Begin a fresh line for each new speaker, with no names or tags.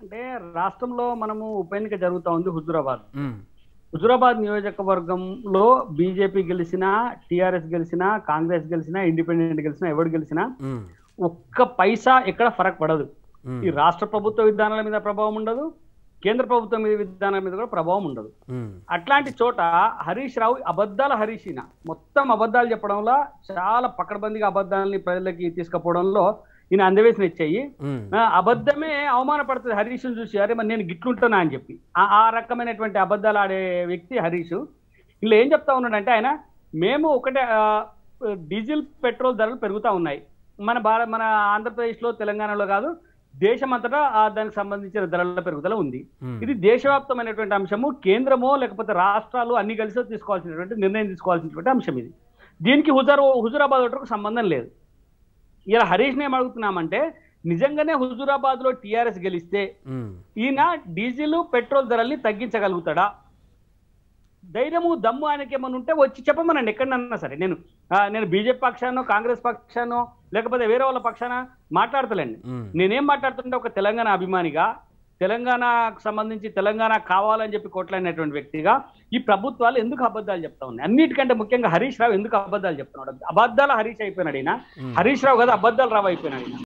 అంటే రాష్ట్రంలో మనము ఉప ఎన్నిక జరుగుతా ఉంది హుజురాబాద్
ఉమ్,
హుజురాబాద్ నియోజకవర్గంలో బీజేపీ గెలిచినా టీఆర్ఎస్ గెలిచినా కాంగ్రెస్ గెలిచినా ఇండిపెండెంట్ గెలిచినా ఎవరు గెలిచినా
ఉమ్,
ఒక్క పైసా ఎక్కడ ఫరక్ పడదు
ఉమ్,
ఈ రాష్ట్ర ప్రభుత్వ విధానాల మీద ప్రభావం ఉండదు కేంద్ర ప్రభుత్వం మీద విధానాల మీద కూడా ప్రభావం ఉండదు
ఉమ్,
అట్లాంటి చోట హరీష్ రావు అబద్ధాల హరీష్ ఈయన మొత్తం అబద్ధాలు చెప్పడంలో చాలా పకడ్బందీగా అబద్ధాలని ప్రజలకి తీసుకుపోవడంలో ఈయన అందవేసిన ఇచ్చాయి
ఉమ్,
ఆ, అబద్ధమే అవమానపడుతుంది హరీష్ చూసి అరే మరి నేను గిట్లుంటున్నా అని చెప్పి ఆ- ఆ రకమైనటువంటి అబద్ధాలు ఆడే వ్యక్తి హరీష్ ఇలా ఏం చెప్తా ఉన్నాడంటే ఆయన మేము ఒకటే ఆ, డీజిల్ పెట్రోల్ ధరలు పెరుగుతూ ఉన్నాయి మన భారత మన ఆంధ్రప్రదేశ్లో తెలంగాణలో కాదు దేశమంతటా ఆ దానికి సంబంధించిన ధరల పెరుగుదల ఉంది
ఉమ్,
ఇది దేశవ్యాప్తమైనటువంటి అంశము కేంద్రమో లేకపోతే రాష్ట్రాలు అన్ని కలిసి తీసుకోవాల్సినటువంటి నిర్ణయం తీసుకోవాల్సినటువంటి అంశం ఇది దీనికి హుజార్ హుజురాబాద్ ఒకటికి సంబంధం లేదు ఇలా హరీష్ని ఏం అడుగుతున్నామంటే నిజంగానే హుజురాబాద్ లో టీఆర్ఎస్ గెలిస్తే
ఉమ్,
ఈయన డీజిల్ పెట్రోల్ ధరల్ని తగ్గించగలుగుతాడా ధైర్యము దమ్ము ఆయనకి ఏమైనా ఉంటే వచ్చి చెప్పమనండి ఎక్కడన్నా సరే నేను ఆ, నేను బీజేపీ పక్షానో కాంగ్రెస్ పక్షానో లేకపోతే వేరే వాళ్ళ పక్షాన మాట్లాడతలేండి
ఉమ్,
నేనేం మాట్లాడుతుంటే ఒక తెలంగాణ అభిమానిగా తెలంగాణకు సంబంధించి తెలంగాణ కావాలని చెప్పి కొట్లాడినటువంటి వ్యక్తిగా ఈ ప్రభుత్వాలు ఎందుకు అబద్ధాలు చెప్తా ఉన్నాయి అన్నిటికంటే ముఖ్యంగా హరీష్ రావు ఎందుకు అబద్ధాలు చెప్తున్నాడు అబద్ధాల హరీష్ అయిపోయినాడు ఈయన
ఉమ్.
హరీష్ రావు కదా అబద్ధాలు రావు అయిపోయినాడు ఈయన